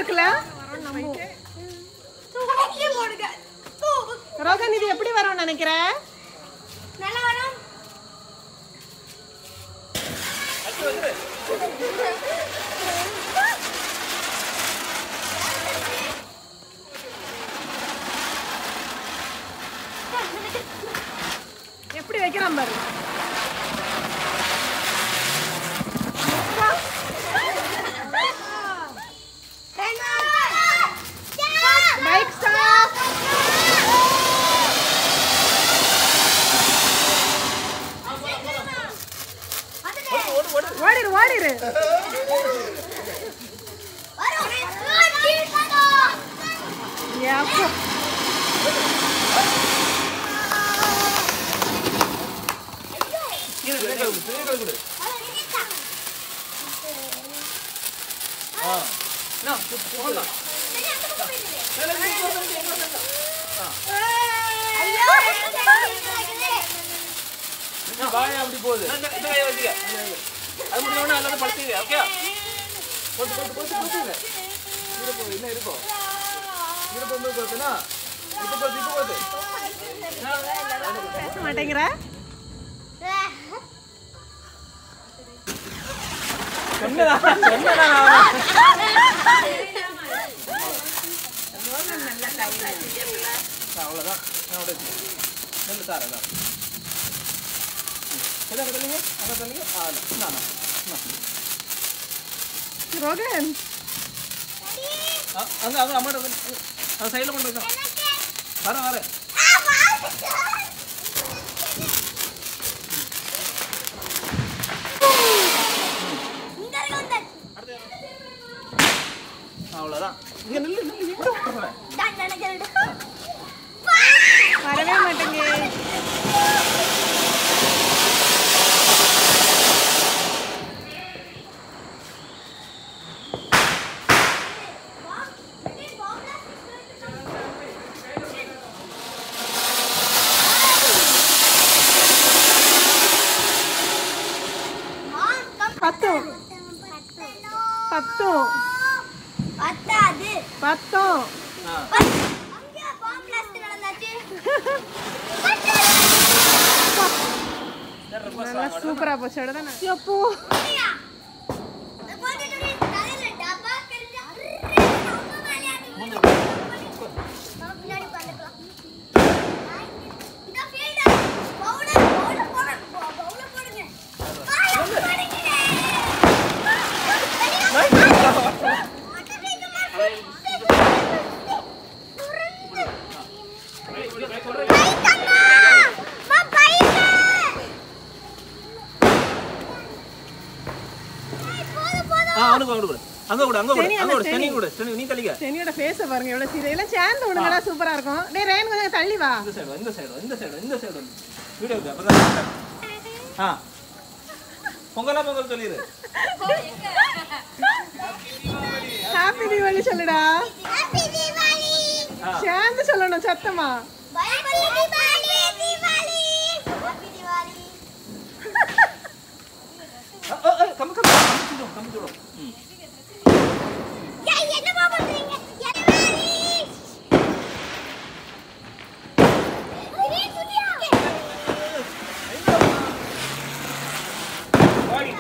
இருக்குல்ல ரோகன் இது எப்படி வரும்னு நினைக்கிற நல்லா வரும் எப்படி வைக்கிறான் பாரு பைக் ஸ்டாப் ஓடிரு ஓடிரு ஏப்பா. வாயா அப்படி போகுது இந்த இந்த கையை வச்சுக்க அது முடிஞ்ச எல்லாரும் படுத்துங்க ஓகே போட்டு போட்டு போட்டு போட்டுங்க இருப்போம் என்ன இருக்கும் இருப்போம் போச்சுன்னா இப்போ போகுது இப்போ போகுது பேச மாட்டேங்கிற சொன்னதா சொன்னதா நான் அவ்வளோதான் நான் உடச்சு நெல் தாரேன் தான் எதை சொல்லுங்க அதை சொல்லுங்க ஆ நான் ரோகன் அங்கே அங்கே அம்மாட்ட வந்து அந்த சைடில் கொண்டு வைக்கலாம் வரேன் வரேன் அவ்வளோதான் இங்கே நில்லு நில்லு எங்கே போகிறேன் வரவே மாட்டேங்க பத்தும் பத்தும் பத்தாது பத்தும் ஆ அங்கே பாம்பு பிளாஸ்ட் நடந்தாச்சு சரி ரொம்ப நல்லா சூப்பரா போச்சு அவ்வளவுதானே எப்போ அப்படியா? அது போட்டுட்டு ஒரு தலையில டப்பா கெடுத்து ரொம்ப விளையாட்டு. நம்ம பின்னாடி உட்காந்துக்கலாம். இதோ field. bowler, bowler போடு. bo- bowler போடுங்க. ஆ, போடுங்க. பைக்கம்மா! வா, பைக்கு! ஏய், போதும், போதும். ஆ அவனுக்கு அங்கே கொடு அங்கே கொடு அங்கே கொடு சரி, அங்கே கொடு அந்த ஸ்டெனி சரி. கொடு ஸ்டெனி நீ தள்ளிக்க செனியோட ஃபேஸ பாருங்க எவ்வளவு சீரியஸ் எல்லாம் சேர்ந்து விடுங்களா சூப்பரா இருக்கும் டேய் ரேன் கொஞ்சம் தள்ளி வா இந்த சைடு இந்த சைடு இந்த சைடு இந்த சைடு வீடியோக்கு அப்பதான் ஆ பொங்கலா பொங்கல் சொல்லிடு ஹாப்பி தீபாவளி சொல்லுடா Happy Diwali! ஆ சேர்ந்து சொல்லணும் சத்தமா பயப்பல்ல தீபாவளி தீபாவளி Happy Diwali! அ, அ, அ, கம்மு கம்மு கம்மு சுடும் கம்மு சுடும் ம் ஏய், என்னம்மா பண்றீங்க? Diwali! கிரீன் சுட்டியா? வாடி.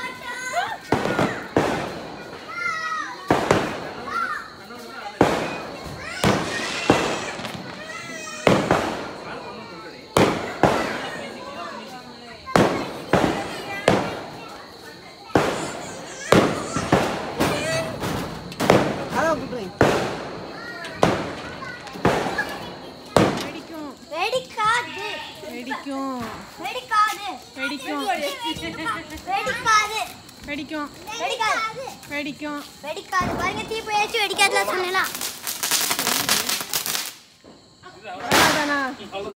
வெடிக்கும் வெடிக்காது வெடிக்கும் வெடிக்காது வெடிக்கும் வெடிக்காது வெடிக்கும் வெடிக்காது வெடிக்கும் வெடிக்காது பாருங்க தீப்பு ஏச்சு வெடிக்காதுல சொன்னேன் அவ்வளவுதானா